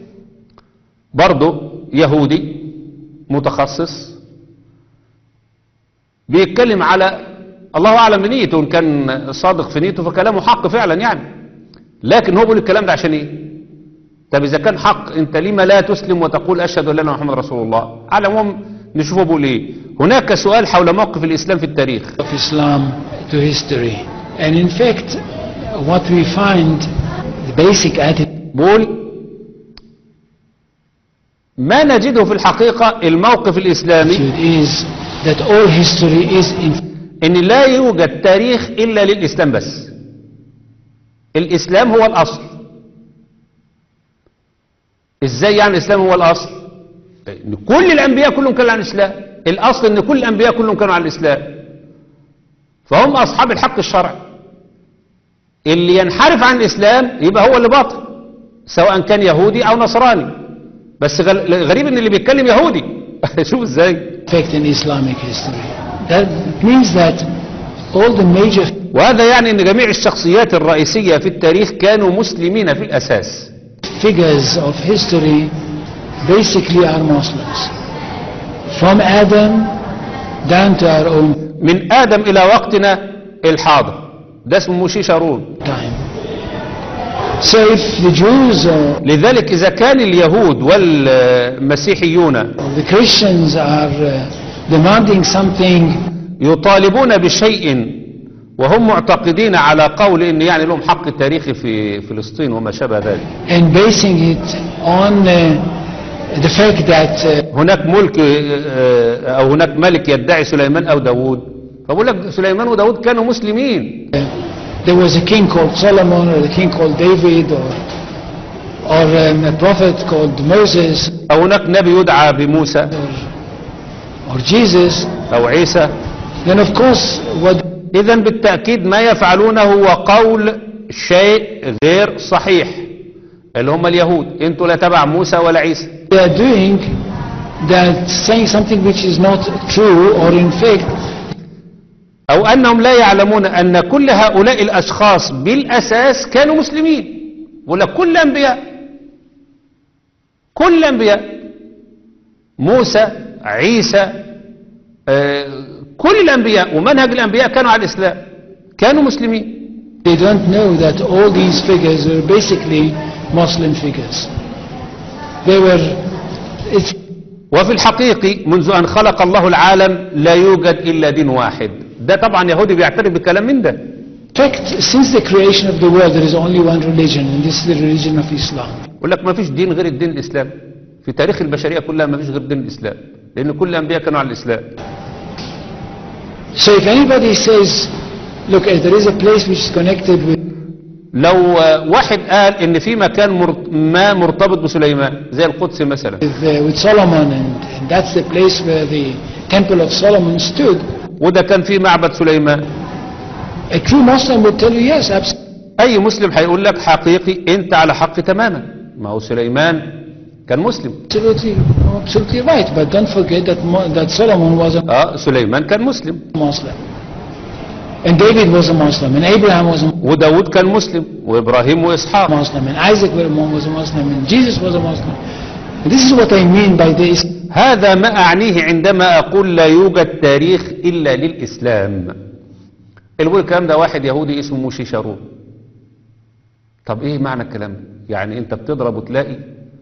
برضه يهودي متخصص بيتكلم على الله اعلم بنيته ان كان صادق في نيته فكلامه حق فعلا يعني لكن هو بيقول الكلام ده عشان ايه طب اذا كان حق انت لما لا تسلم وتقول اشهد ان لا اله الا محمد رسول الله على العموم نشوفه بيقول ايه هناك سؤال حول موقف الاسلام في التاريخ Islam to history. And in fact, what we find, the basic attitude بيقول ما نجده في الحقيقة الموقف الإسلامي is that all history is in ان لا يوجد تاريخ الا للاسلام بس الاسلام هو الاصل ازاي يعني الاسلام هو الاصل ان كل الانبياء كلهم كانوا عن الاسلام الاصل ان كل الانبياء كلهم كانوا عن الاسلام فهم اصحاب الحق الشرعي اللي ينحرف عن الاسلام يبقى هو اللي باطل سواء كان يهودي او نصراني بس غل- غريب ان اللي بيتكلم يهودي شوف ازاي effect in Islamic history. That means that all the major وهذا يعني ان جميع الشخصيات الرئيسية في التاريخ كانوا مسلمين في الاساس figures of history basically are Muslims. From Adam down to our own من ادم الى وقتنا الحاضر ده اسمه موشي شارون time. So if the Jews or لذلك اذا كان اليهود والمسيحيون the Christians are uh, demanding something يطالبون بشيء وهم معتقدين على قول ان يعني لهم حق تاريخي في فلسطين وما شابه ذلك and basing it on uh, the fact that uh, هناك ملك آه، او هناك ملك يدعي سليمان او داوود فبقول لك سليمان وداوود كانوا مسلمين there was a king called Solomon or a king called David or or um, a prophet called Moses او هناك نبي يدعى بموسى or, or Jesus, او عيسى then of course what اذا بالتأكيد ما يفعلونه هو قول شيء غير صحيح اللي هم اليهود انتوا لا تبع موسى ولا عيسى they are doing, they are saying something which is not true or in fact او انهم لا يعلمون ان كل هؤلاء الاشخاص بالاساس كانوا مسلمين ولا كل الانبياء كل الانبياء موسى عيسى آه، كل الانبياء ومنهج الانبياء كانوا على الاسلام كانوا مسلمين they don't know that all these figures were basically Muslim figures. They were, it's وفي الحقيقة منذ أن خلق الله العالم لا يوجد إلا دين واحد ده طبعا يهودي بيعترف بكلام من ده In fact, since the creation of the world, there is only one religion, and this is the religion of Islam. يقول لك ما فيش دين غير الدين الإسلام في تاريخ البشرية كلها ما فيش غير دين الإسلام لأن كل الأنبياء كانوا على الإسلام So if anybody says, look, if there is a place which is connected with لو آه، واحد قال إن في مكان مر- ما مرتبط بسليمان زي القدس مثلا with, uh, with Solomon, and, and that's the place where the Temple of Solomon stood, وده كان في معبد سليمان a true Muslim would tell you yes, absolutely. أي مسلم هيقول لك حقيقي أنت على حق تماما ما هو سليمان كان مسلم Absolutely, absolutely right. But don't forget that Mo- that Solomon was a اه سليمان كان مسلم Muslim, and David was a Muslim, and Abraham was a وداود كان مسلم وإبراهيم وإسحاق Muslim, and Isaac was a Muslim, and Jesus was a Muslim. And this is what I mean by this. هذا ما أعنيه عندما أقول لا يوجد تاريخ إلا للإسلام اللي بيقول الكلام ده واحد يهودي اسمه موشي شارون طب إيه معنى الكلام ده يعني أنت بتضرب وتلاقي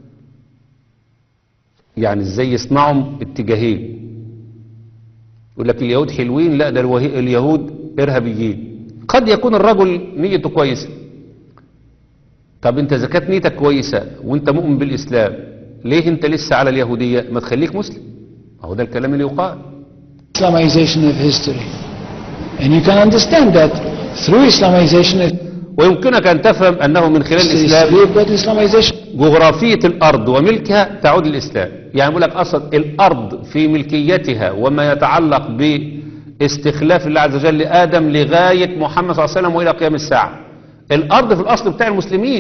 يعني إزاي يصنعهم اتجاهين يقول لك اليهود حلوين لا ده الوهي- اليهود إرهابيين قد يكون الرجل نيته كويسة طب انت إذا كانت نيتك كويسة وانت مؤمن بالإسلام ليه انت لسه على اليهودية ما تخليك مسلم هو ده الكلام اللي يقال Islamization of history. And you can understand that through Islamization of ويمكنك أن تفهم أنه من خلال history, الإسلام we've got Islamization. جغرافية الأرض وملكها تعود للإسلام يعني يقول لك أصلا الأرض في ملكيتها وما يتعلق باستخلاف الله عز وجل لآدم لغاية محمد صلى الله عليه وسلم وإلى قيام الساعة الأرض في الأصل بتاع المسلمين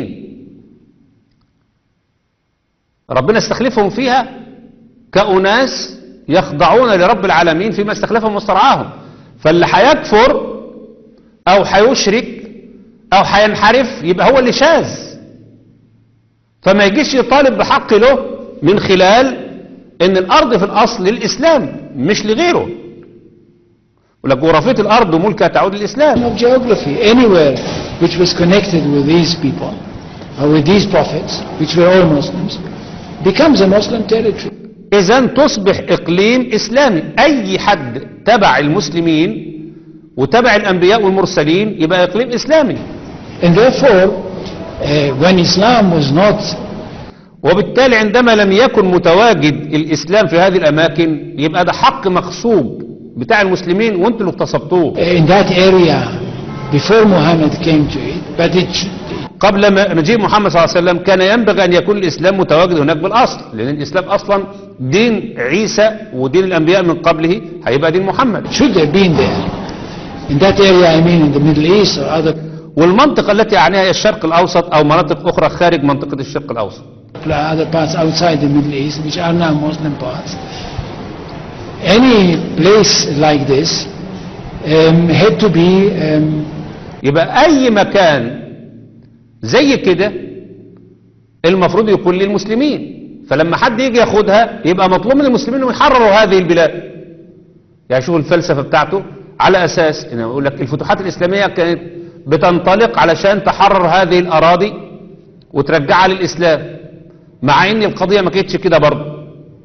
ربنا استخلفهم فيها كأناس يخضعون لرب العالمين فيما استخلفهم واسترعاهم فاللي هيكفر أو هيشرك او هينحرف يبقى هو اللي شاذ فما يجيش يطالب بحق له من خلال ان الارض في الاصل للاسلام مش لغيره ولا جغرافية الارض وملكها تعود للاسلام of geography anywhere which was connected with these people or with these prophets, which were all Muslims, becomes a Muslim territory. اذا تصبح اقليم اسلامي اي حد تبع المسلمين وتبع الانبياء والمرسلين يبقى اقليم اسلامي And therefore, uh, when Islam was not وبالتالي عندما لم يكن متواجد الاسلام في هذه الاماكن يبقى ده حق مغصوب بتاع المسلمين وانتوا اللي اغتصبتوه in that area before Muhammad came to it, but it, قبل ما مجيء محمد صلى الله عليه وسلم كان ينبغي ان يكون الاسلام متواجد هناك بالاصل لان الاسلام اصلا دين عيسى ودين الانبياء من قبله هيبقى دين محمد should have been there. In that area, I mean in the Middle East or other والمنطقة التي أعنيها هي الشرق الأوسط أو مناطق أخرى خارج منطقة الشرق الأوسط other parts outside the Middle East, which are now Muslim parts. Any place like this um, had to be um, يبقى أي مكان زي كده المفروض يكون للمسلمين فلما حد يجي ياخدها يبقى مطلوب من المسلمين انهم يحرروا هذه البلاد يعني شوفوا الفلسفة بتاعته على أساس إنه يقول لك الفتوحات الإسلامية كانت بتنطلق علشان تحرر هذه الأراضي وترجعها للإسلام مع إن القضية ما كانتش كده برضه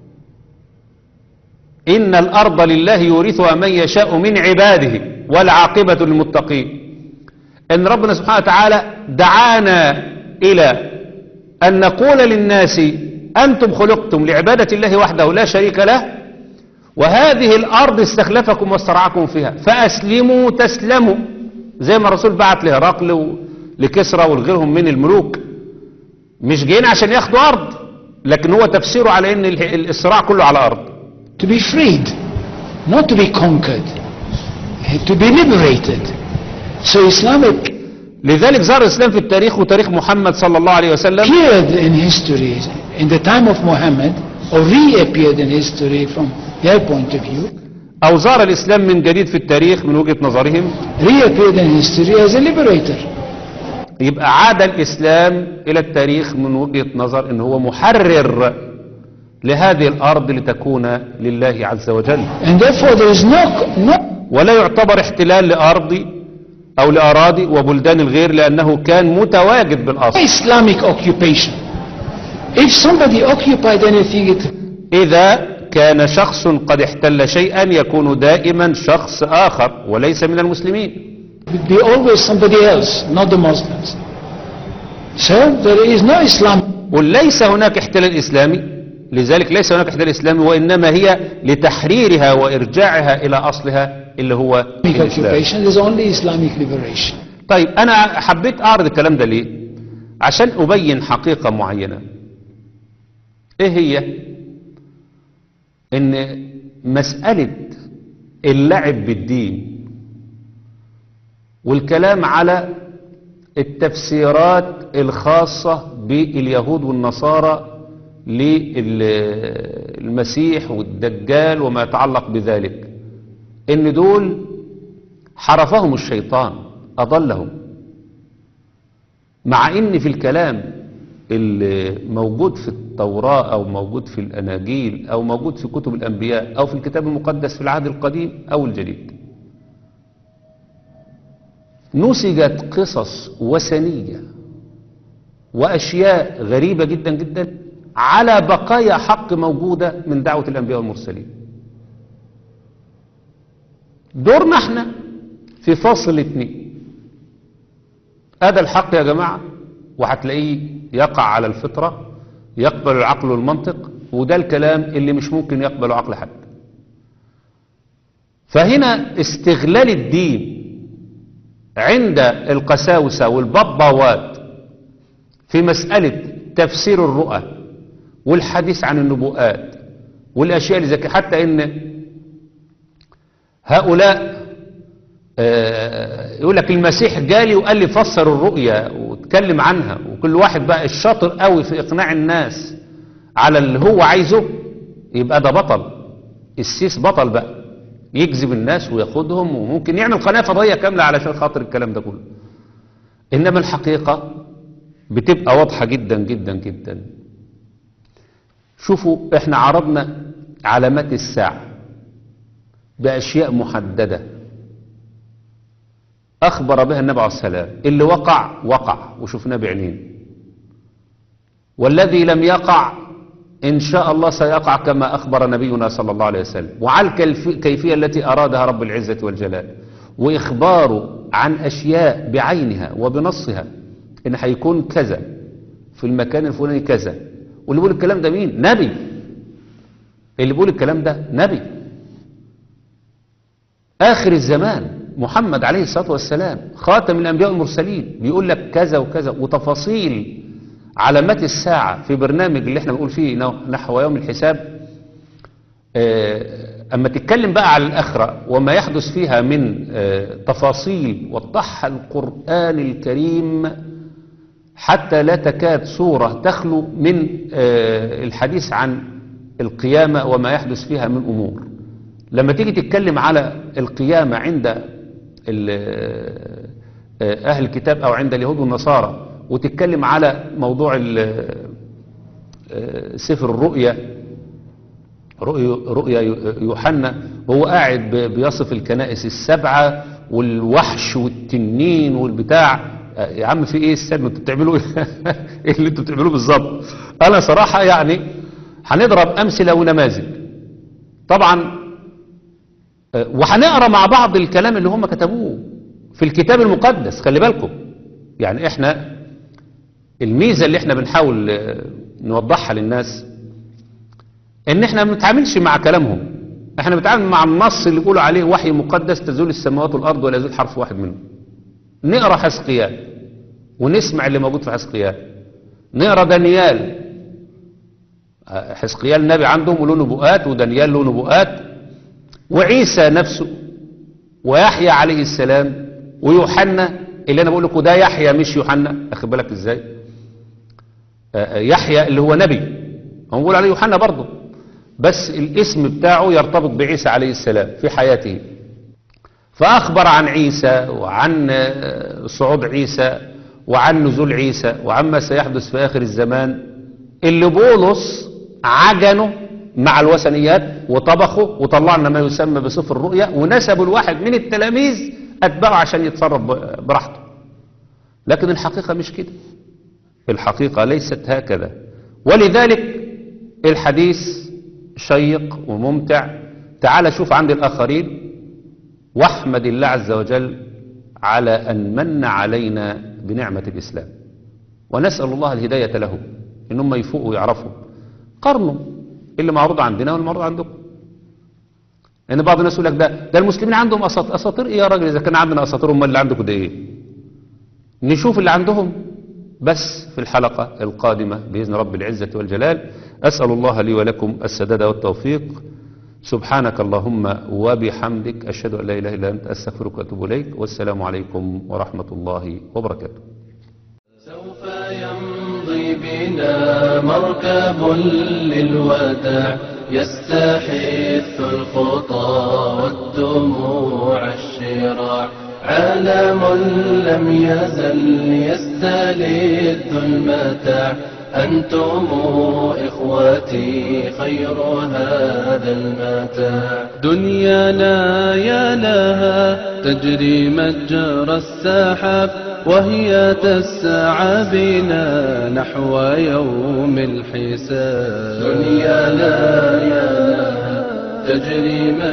إن الأرض لله يورثها من يشاء من عباده والعاقبة للمتقين إن ربنا سبحانه وتعالى دعانا إلى أن نقول للناس أنتم خلقتم لعبادة الله وحده لا شريك له وهذه الأرض استخلفكم واسترعاكم فيها فأسلموا تسلموا زي ما الرسول بعت لهرقل ولكسرى ولغيرهم من الملوك مش جايين عشان ياخدوا أرض لكن هو تفسيره على أن ال- الصراع كله على أرض to be freed, not to be conquered, to be liberated. So Islam لذلك ظهر الإسلام في التاريخ وتاريخ محمد صلى الله عليه وسلم appeared in history in the time of Muhammad, or reappeared in history from their point of view, أو ظهر الإسلام من جديد في التاريخ من وجهة نظرهم reappeared in history as a liberator. يبقى عاد الإسلام إلى التاريخ من وجهة نظر إن هو محرر لهذه الأرض لتكون لله عز وجل And therefore there is no, no ولا يعتبر احتلال لأرض أو لأراضي وبلدان الغير لأنه كان متواجد بالأصل Islamic occupation. If somebody occupied anything, it إذا كان شخص قد احتل شيئا يكون دائما شخص آخر وليس من المسلمين would be always somebody else, not the Muslims. So there is no Islam. وليس هناك احتلال إسلامي لذلك ليس هناك احتلال إسلامي وإنما هي لتحريرها وإرجاعها إلى أصلها اللي هو Islamic الإسلام occupation, there's only Islamic liberation. طيب أنا حبيت أعرض الكلام ده ليه عشان أبين حقيقة معينة إيه هي إن مسألة اللعب بالدين والكلام على التفسيرات الخاصة باليهود والنصارى للمسيح والدجال وما يتعلق بذلك ان دول حرفهم الشيطان أضلهم مع ان في الكلام اللي موجود في التوراة او موجود في الاناجيل او موجود في كتب الانبياء او في الكتاب المقدس في العهد القديم او الجديد نسجت قصص وثنية واشياء غريبة جدا جدا على بقايا حق موجودة من دعوة الانبياء والمرسلين دورنا احنا في فصل اتنين هذا الحق يا جماعة وهتلاقيه يقع على الفطرة يقبل العقل والمنطق وده الكلام اللي مش ممكن يقبله عقل حد فهنا استغلال الدين عند القساوسة والباباوات في مسألة تفسير الرؤى والحديث عن النبوءات والأشياء اللي زي كده حتى إن هؤلاء آه، يقول لك المسيح جالي وقال لي فسر الرؤيا واتكلم عنها وكل واحد بقى الشاطر قوي في إقناع الناس على اللي هو عايزه يبقى ده بطل السيس بطل بقى يجذب الناس وياخدهم وممكن يعمل قناة فضائية كاملة علشان خاطر الكلام ده كله إنما الحقيقة بتبقى واضحة جدا جدا جدا شوفوا احنا عرضنا علامات الساعة بأشياء محددة أخبر بها النبي عليه السلام اللي وقع وقع وشفناه بعينين والذي لم يقع إن شاء الله سيقع كما أخبر نبينا صلى الله عليه وسلم وعلى الكيفية التي أرادها رب العزة والجلال وإخباره عن أشياء بعينها وبنصها إن هيكون كذا في المكان الفلاني كذا واللي بيقول الكلام ده مين نبي اللي بيقول الكلام ده نبي آخر الزمان محمد عليه الصلاة والسلام خاتم الأنبياء والمرسلين بيقول لك كذا وكذا وتفاصيل علامات الساعة في برنامج اللي احنا بنقول فيه نحو يوم الحساب أما تتكلم بقى على الآخرة وما يحدث فيها من تفاصيل وضحها القرآن الكريم حتى لا تكاد سورة تخلو من الحديث عن القيامة وما يحدث فيها من أمور لما تيجي تتكلم على القيامة عند أهل الكتاب أو عند اليهود والنصارى وتتكلم على موضوع سفر الرؤيا رؤيا يوحنا وهو قاعد بيصف الكنائس السبعة والوحش والتنين والبتاع يا عم في ايه استنوا انتوا بتعملوا ايه اللي انتوا بتعملوه بالظبط انا صراحة يعني هنضرب امثلة ونماذج طبعا وهنقرا مع بعض الكلام اللي هم كتبوه في الكتاب المقدس خلي بالكم يعني احنا الميزة اللي احنا بنحاول نوضحها للناس ان احنا ما بنتعاملش مع كلامهم احنا بنتعامل مع النص اللي بيقولوا عليه وحي مقدس تزول السماوات والارض ولا يزول حرف واحد منه نقرا حسقيال ونسمع اللي موجود في حسقيال نقرا دانيال حسقيال نبي عندهم وله نبوءات ودانيال له نبوءات وعيسى نفسه ويحيى عليه السلام ويوحنا اللي انا بقول لكم ده يحيى مش يوحنا اخد بالك ازاي يحيى اللي هو نبي هم بيقول عليه يوحنا برضه بس الاسم بتاعه يرتبط بعيسى عليه السلام في حياته فأخبر عن عيسى وعن صعود عيسى وعن نزول عيسى وعما سيحدث في آخر الزمان اللي بولس عجنه مع الوثنيات وطبخه وطلعنا ما يسمى بصفر الرؤيا ونسبوا الواحد من التلاميذ أتبعه عشان يتصرف براحته لكن الحقيقة مش كده الحقيقة ليست هكذا ولذلك الحديث شيق وممتع تعال شوف عند الآخرين واحمد الله عز وجل على أن من علينا بنعمة الإسلام ونسأل الله الهداية له إنهم يفوقوا ويعرفوا قرنوا اللي معروض عندنا واللي معروض عندكم لأن يعني بعض الناس يقول لك ده ده المسلمين عندهم أساطير أساطير إيه يا راجل إذا كان عندنا أساطير أمال اللي عندكم ده إيه نشوف اللي عندهم بس في الحلقة القادمة بإذن رب العزة والجلال أسأل الله لي ولكم السداد والتوفيق سبحانك اللهم وبحمدك أشهد أن لا إله إلا أنت أستغفرك وأتوب إليك والسلام عليكم ورحمة الله وبركاته سوف يمضي بنا مركب للوداع يستحث الخطى والدموع الشراع عالم لم يزل يستلذ المتاع أنتم إخوتي خير هذا المتاع دنيانا يا لها تجري مجرى السحاب وهي تسعى بنا نحو يوم الحساب دنيانا يا لها تجري